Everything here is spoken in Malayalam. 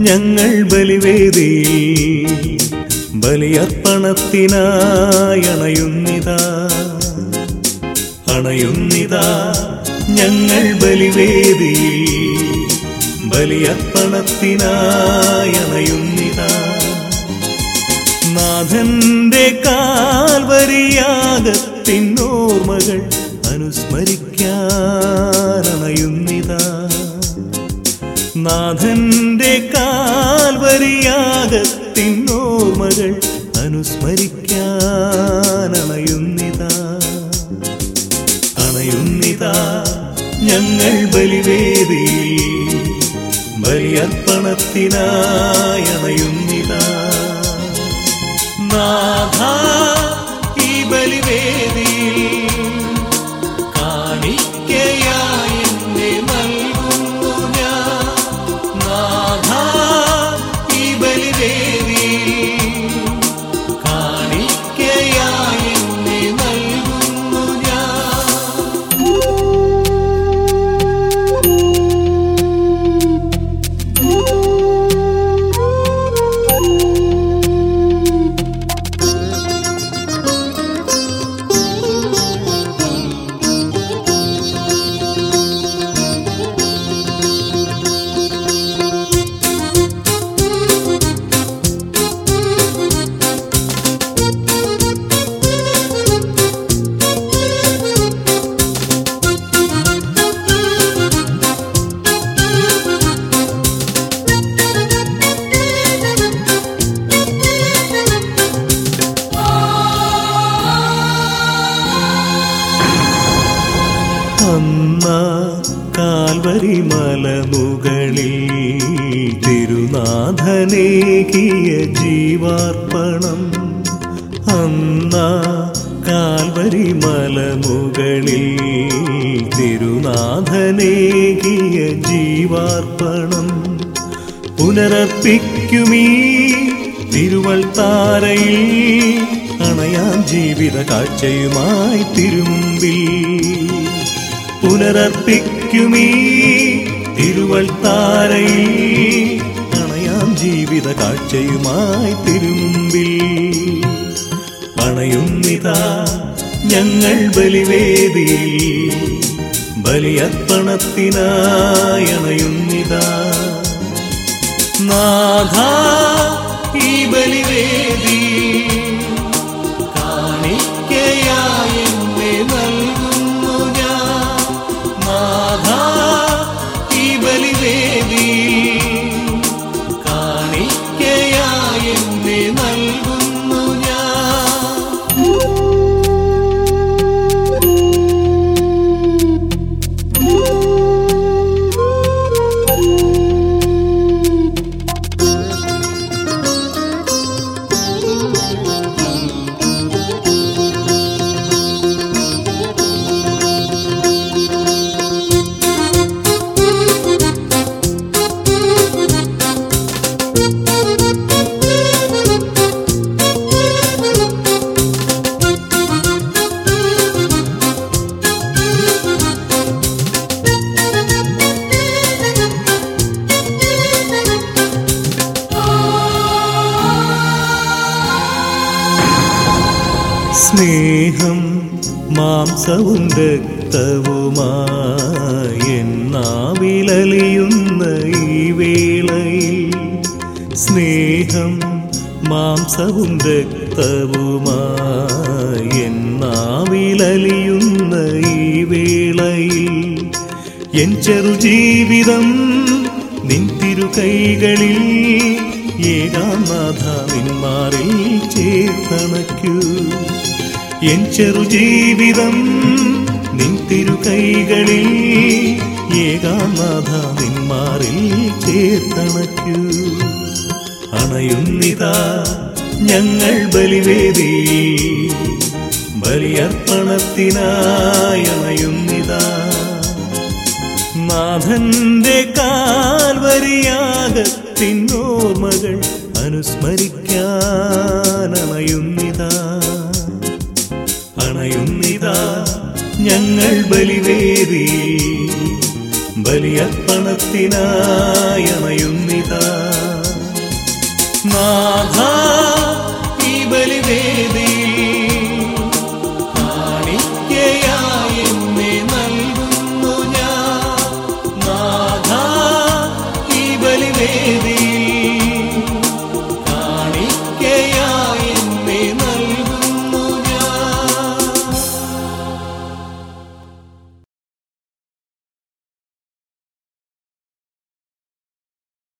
ഞങ്ങൾ ബലിവേദി ബലിയർപ്പണത്തിനായി അണയുന്നിതാ അണയുന്നിതാ ഞങ്ങൾ ബലിവേദി ബലിയർപ്പണത്തിനായി അണയുന്നിതാ നാഥന്റെ കാൽവരിയാകത്തിനോർമ്മകൾ അനുസ്മരിക്കാനണയുന്നിതാ നാഥന്റെ കാൽവരിയാകത്തിനോർമ്മകൾ അനുസ്മരിക്കാനണയുന്നിതാ അണയുന്നിതാ ഞങ്ങൾ ബലിവേദി ബലിയർപ്പണത്തിനായി അണയുന്നിതാ നാഥ ഈ ബലിവേദി കാണിക്കയായി എന്നെ നൽകുന്നു ഞാൻ നാഥ ഈ ബലിവേദി കാണിക്കയായി എന്നെ നൽകുന്നു ഞാൻ അന്ന കാൽവരി മലമുകളിൽ തിരുനാഥനേകിയ ജീവാർപ്പണം അന്ന കാൽവരി മലമുകളിൽ തിരുനാഥനേകിയ ജീവാർപ്പണം പുനരർപ്പിക്കുമീ തിരുവൾ താരയിൽ അണയാൻ ജീവിത കാഴ്ചയുമായി തിരുമുമ്പിൽ പുനരർപ്പിക്കുമീ തിരുവൾ താരയിൽ അണയാം ജീവിത കാഴ്ചയുമായി തിരുമുമ്പിൽ അണയുന്നിതാ ഞങ്ങൾ ബലിവേദിയിൽ ബലിയർപ്പണത്തിനായി അണയുന്നിതാ നാഥ ഈ ബലിവേദി കാണിക്കയായി എന്നെ നൽകുന്നു ഞാൻ നാഥ ഈ ബലിവേദി കാണിക്കയായി എന്നെ നൽകുന്നു ഞാൻ സ്നേഹം മാംസവും രക്തവുമായി എന്നാവിലലിയുന്ന ഈ വേളയിൽ സ്നേഹം മാംസവും രക്തവുമായി എന്നാവിലലിയുന്ന ഈ വേളയിൽ എൻ ചെറുജീവിതം നിൻ തിരുകൈകളിൽ ഏകാം നാഥ നിന്മാറിൽ ചേർത്തണയ്ക്കൂ എൻ ചെറുജീവിതം നിൻ തിരുകൈകളിൽ ഏകാം നാഥ നിന്മാറിൽ ചേർത്തണയ്ക്കൂ അണയുന്നിതാ ഞങ്ങൾ ബലിവേദി ബലിയർപ്പണത്തിനായി അണയുന്നിതാ നാഥന്റെ കാൽവരിയാകത്തിനോർമ്മകൾ അനുസ്മരിക്കാനണയുന്നിതാ അണയുന്നിതാ ഞങ്ങൾ ബലിവേദി ബലിയർപ്പണത്തിനായി അണയുന്നിതാ നാഥ ഈ ബലിവേദിയിൽ കാണിക്കയായി എന്നെ നൽകുന്നു ഞാൻ നാഥ ഈ ബലിവേദിയിൽ